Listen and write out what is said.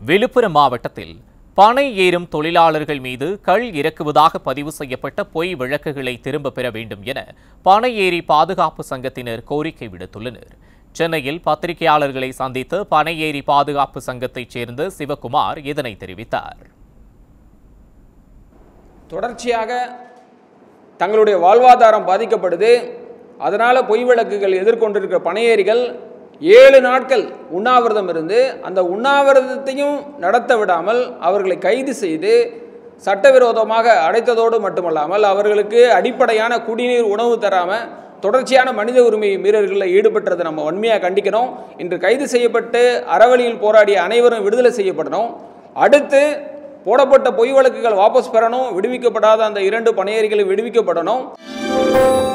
விழுப்புரம் மாவட்டத்தில் பனை ஏறும் தொழிலாளர்கள் மீது கள் இறக்குவதாக பதிவு செய்யப்பட்ட பொய் விளக்குகளை திரும்பப் பெற வேண்டும் என பனை ஏரி பாதுகாப்பு சங்கத்தினர் கோரிக்கை விடுத்துள்ளனர் சென்னையில் பத்திரிகையாளர்களை சந்தித்து பனை ஏரி பாதுகாப்பு சங்கத்தைச் சேர்ந்த சிவகுமார் இதனை தெரிவித்தார் தொடர்ச்சியாக தங்களுடைய வாழ்வாதாரம் பாதிக்கப்படுது அதனால் பொய் விளக்குகள் எதிர்கொண்டிருக்கிற பனையேறிகள் ஏழு நாட்கள் உண்ணாவிரதம் இருந்து அந்த உண்ணாவிரதத்தையும் நடத்த விடாமல் அவர்களை கைது செய்து சட்டவிரோதமாக அடைத்ததோடு மட்டுமல்லாமல் அவர்களுக்கு அடிப்படையான குடிநீர் உணவு தராமல் தொடர்ச்சியான மனித உரிமை மீறல்களில் ஈடுபட்டதை நம்ம வன்மையாக கண்டிக்கிறோம் இன்று கைது செய்யப்பட்டு அறவழியில் போராடிய அனைவரும் விடுதலை செய்யப்படணும் அடுத்து போடப்பட்ட பொய் வழக்குகள் வாபஸ் பெறணும் விடுவிக்கப்படாத அந்த இரண்டு பணியேறிகளும் விடுவிக்கப்படணும்